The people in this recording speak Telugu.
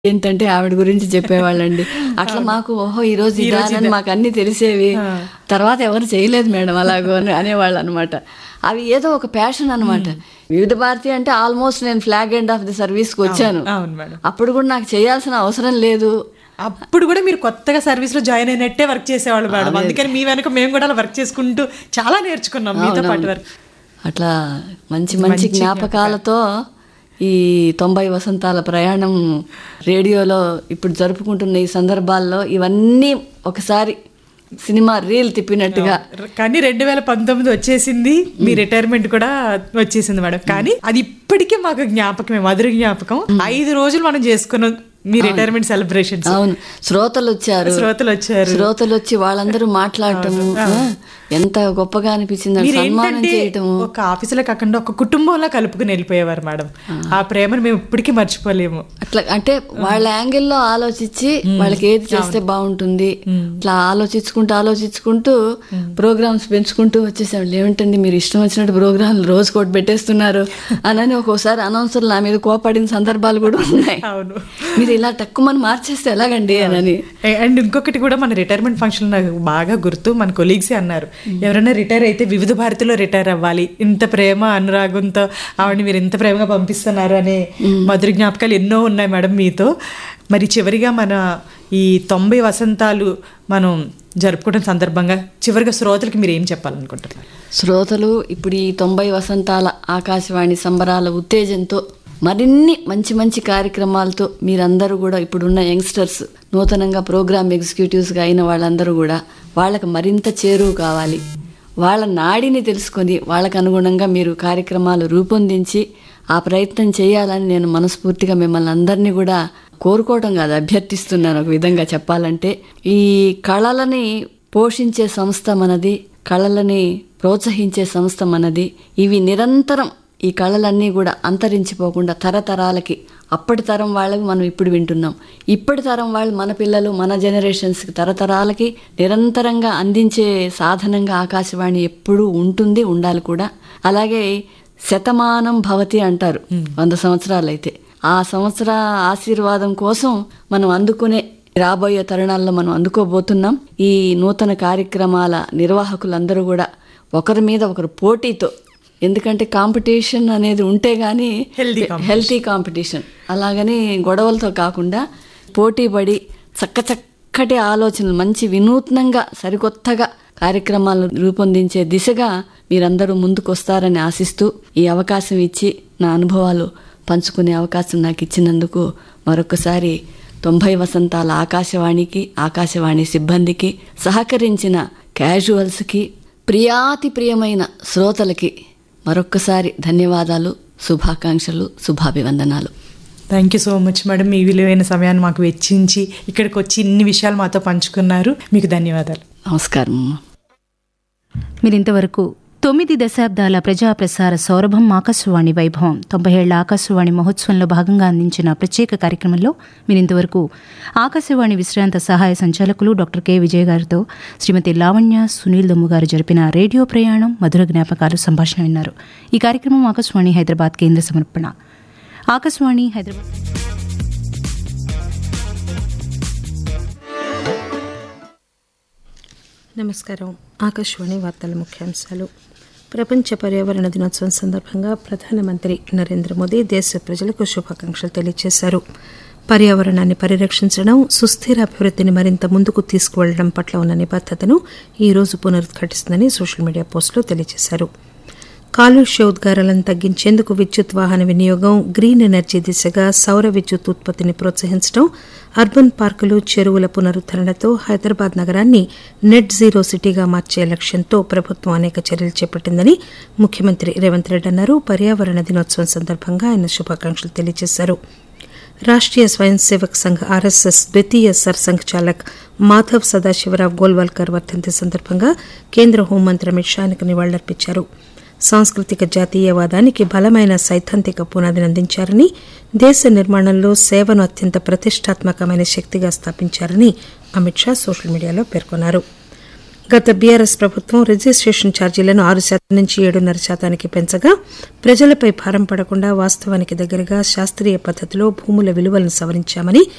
ఏంటంటే ఆవిడ గురించి చెప్పేవాళ్ళండి అట్లా మాకు ఓహో ఈ రోజు ఇదా అని మాకు అన్ని తెలిసేవి తర్వాత ఎవరు చేయలేదు మేడం అలాగో అని అనేవాళ్ళు అనమాట అవి ఏదో ఒక ప్యాషన్ అనమాట వివిధ భారతి అంటే ఆల్మోస్ట్ నేను ఫ్లాగ్ ఎండ్ ఆఫ్ ది సర్వీస్కి వచ్చాను అవును మేడం అప్పుడు కూడా నాకు చేయాల్సిన అవసరం లేదు అప్పుడు కూడా మీరు కొత్తగా సర్వీస్ లో జాయిన్ అయినట్టే వర్క్ చేసేవాళ్ళు మేడం అందుకని మీ వెనక మేము కూడా అలా వర్క్ చేసుకుంటూ చాలా నేర్చుకున్నాం మీతో పాటు వర్క్ అట్లా మంచి మంచి జ్ఞాపకాలతో ఈ తొంభై వసంతాల ప్రయాణం రేడియోలో ఇప్పుడు జరుపుకుంటున్న ఈ సందర్భాల్లో ఇవన్నీ ఒకసారి సినిమా రీల్ తిప్పినట్టుగా కానీ రెండు వేల పంతొమ్మిది వచ్చేసింది మీ రిటైర్మెంట్ కూడా వచ్చేసింది మేడం కానీ అది ఇప్పటికే మాకు జ్ఞాపకమే మధుర జ్ఞాపకం ఐదు రోజులు మనం చేసుకున్నాం మీ రిటైర్మెంట్ సెలబ్రేషన్స్ అవును శ్రోతలు వచ్చారు శ్రోతలు వచ్చారు శ్రోతలు వచ్చి వాళ్ళందరూ మాట్లాడటము ఆ, ఎంత గొప్పగా అనిపించింది మీరు సన్మానం ఏంటంటే చేయటము ఒక ఆఫీసులో కాకుండా ఒక కుటుంబంలా కలుపుకుని వెళ్ళిపోయేవారు మేడం ఆ ప్రేమను మేము ఇప్పటికీ మర్చిపోలేము అట్లా అంటే వాళ్ళ యాంగిల్లో ఆలోచించి వాళ్ళకి ఏది చేస్తే బాగుంటుంది ఇట్లా ఆలోచించుకుంటూ ఆలోచించుకుంటూ ప్రోగ్రామ్స్ పెంచుకుంటూ వచ్చేసాం ఏమిటండి మీరు ఇష్టం వచ్చినట్టు ప్రోగ్రాంలు రోజు కోటి పెట్టేస్తున్నారు అని ఒక్కోసారి అనౌన్సర్లు నా మీద కోపడిన సందర్భాలు కూడా ఉన్నాయి అవును మీరు ఇలా తక్కువని మార్చేస్తే ఎలాగండి అని అండ్ ఇంకొకటి కూడా మన రిటైర్మెంట్ ఫంక్షన్ నాకు బాగా గుర్తు మన కొలీగ్సే అన్నారు ఎవరైనా రిటైర్ అయితే వివిధ భారతిలో రిటైర్ అవ్వాలి ఇంత ప్రేమ అనురాగంతో ఆవిడని మీరు ఇంత ప్రేమగా పంపిస్తున్నారు అనే మధుర జ్ఞాపకాలు ఎన్నో ఉన్నాయి మేడం మీతో మరి చివరిగా మన ఈ తొంభై వసంతాలు మనం జరుపుకోవడం సందర్భంగా చివరిగా శ్రోతలకి మీరు ఏం చెప్పాలనుకుంటున్నారు శ్రోతలు ఇప్పుడు ఈ తొంభై వసంతాల ఆకాశవాణి సంబరాల ఉత్తేజంతో మరిన్ని మంచి మంచి కార్యక్రమాలతో మీరందరూ కూడా ఇప్పుడున్న యంగ్స్టర్స్ నూతనంగా ప్రోగ్రామ్ ఎగ్జిక్యూటివ్స్గా అయిన వాళ్ళందరూ కూడా వాళ్ళకి మరింత చేరువు కావాలి వాళ్ళ నాడిని తెలుసుకొని వాళ్ళకు అనుగుణంగా మీరు కార్యక్రమాలు రూపొందించి ఆ ప్రయత్నం చేయాలని నేను మనస్ఫూర్తిగా మిమ్మల్ని అందరినీ కూడా కోరుకోవడం కాదు అభ్యర్థిస్తున్నాను ఒక విధంగా చెప్పాలంటే ఈ కళలని పోషించే సంస్థ మనది కళలని ప్రోత్సహించే సంస్థ మనది ఇవి నిరంతరం ఈ కళలన్నీ కూడా అంతరించిపోకుండా తరతరాలకి అప్పటి తరం వాళ్ళకి మనం ఇప్పుడు వింటున్నాం ఇప్పటి తరం వాళ్ళు మన పిల్లలు మన జనరేషన్స్కి తరతరాలకి నిరంతరంగా అందించే సాధనంగా ఆకాశవాణి ఎప్పుడూ ఉంటుంది ఉండాలి కూడా అలాగే శతమానం భవతి అంటారు వంద సంవత్సరాలైతే ఆ సంవత్సర ఆశీర్వాదం కోసం మనం అందుకునే రాబోయే తరుణాల్లో మనం అందుకోబోతున్నాం ఈ నూతన కార్యక్రమాల నిర్వాహకులందరూ కూడా ఒకరి మీద ఒకరు పోటీతో ఎందుకంటే కాంపిటీషన్ అనేది ఉంటే గానీ Healthy హెల్తీ కాంపిటీషన్ అలాగని గొడవలతో కాకుండా పోటీ పడి చక్క చక్కటి ఆలోచనలు మంచి వినూత్నంగా సరికొత్తగా కార్యక్రమాలను రూపొందించే దిశగా మీరందరూ ముందుకొస్తారని ఆశిస్తూ ఈ అవకాశం ఇచ్చి నా అనుభవాలు పంచుకునే అవకాశం నాకు ఇచ్చినందుకు మరొకసారి తొంభై వసంతాల ఆకాశవాణికి ఆకాశవాణి సిబ్బందికి సహకరించిన క్యాజువల్స్కి ప్రియాతి ప్రియమైన శ్రోతలకి మరొక్కసారి ధన్యవాదాలు శుభాకాంక్షలు శుభాభివందనాలు thank you so much madam మీ విలువైన సమయాన్ని మాకు వెచ్చించి ఇక్కడికి వచ్చి ఇన్ని విషయాలు మాతో పంచుకున్నారు మీకు ధన్యవాదాలు నమస్కారం అమ్మ. మీరింతవరకు తొమ్మిది దశాబ్దాల ప్రజాప్రసార సౌరభం ఆకాశవాణి వైభవం తొంభై ఏళ్ల ఆకాశవాణి మహోత్సవంలో భాగంగా అందించిన ప్రత్యేక కార్యక్రమంలో మీరింతవరకు ఆకాశవాణి విశ్రాంత సహాయ సంచాలకులు డాక్టర్ కె విజయ్ గారితో శ్రీమతి లావణ్య సునీల్ దమ్ము గారు జరిపిన రేడియో ప్రయాణం మధుర జ్ఞాపకాలు సంభాషణ విన్నారు ఈ కార్యక్రమం ఆకాశవాణి హైదరాబాద్ కేంద్ర సమర్పణ ఆకాశవాణి హైదరాబాద్ నమస్కారం ఆకాశవాణి వార్తల ముఖ్యాంశాలు ప్రపంచ పర్యావరణ దినోత్సవం సందర్భంగా ప్రధానమంత్రి నరేంద్ర మోదీ దేశ ప్రజలకు శుభాకాంక్షలు తెలియజేశారు పర్యావరణాన్ని పరిరక్షించడం సుస్థిర అభివృద్ధిని మరింత ముందుకు తీసుకువెళ్లడం పట్ల ఉన్న నిబద్దతను ఈ రోజు పునరుద్ఘాటిస్తుందని సోషల్ మీడియా పోస్టులో తెలియజేశారు కాలుష్య ఉద్గారాలను తగ్గించేందుకు విద్యుత్ వాహన వినియోగం గ్రీన్ ఎనర్జీ దిశగా సౌర విద్యుత్ ఉత్పత్తిని ప్రోత్సహించడం అర్బన్ పార్కులు చెరువుల పునరుద్దరణతో హైదరాబాద్ నగరాన్ని నెట్ జీరో సిటీగా మార్చే లక్ష్యంతో ప్రభుత్వం అనేక చర్యలు చేపట్టిందని ముఖ్యమంత్రి రేవంత్ రెడ్డి అన్నారు పర్యావరణ దినోత్సవం సందర్భంగా ఆయన శుభాకాంక్షలు తెలియజేశారు రాష్ట్రీయ స్వయం సేవక్ సంఘ్ ఆర్ఎస్ఎస్ ద్వితీయ సర్సంఘ్ చాలక్ మాధవ్ సదాశివరావు గోల్వాల్కర్ వర్ధంతి సందర్భంగా కేంద్ర హోంమంత్రి అమిత్ షా ఆయనకు నివాళులర్పించారు సాంస్కృతిక జాతీయవాదానికి బలమైన సైద్ధాంతిక పునాదిని అందించారని దేశ నిర్మాణంలో సేవను అత్యంత ప్రతిష్టాత్మకమైన శక్తిగా స్థాపించారని అమిత్ షా సోషల్ మీడియాలో పేర్కొన్నారు గత బీఆర్ఎస్ ప్రభుత్వం రిజిస్ట్రేషన్ ఛార్జీలను ఆరు శాతం నుంచి ఏడున్నర శాతానికి పెంచగా ప్రజలపై భారం పడకుండా వాస్తవానికి దగ్గరగా శాస్త్రీయ పద్దతిలో భూముల విలువలను సవరించామని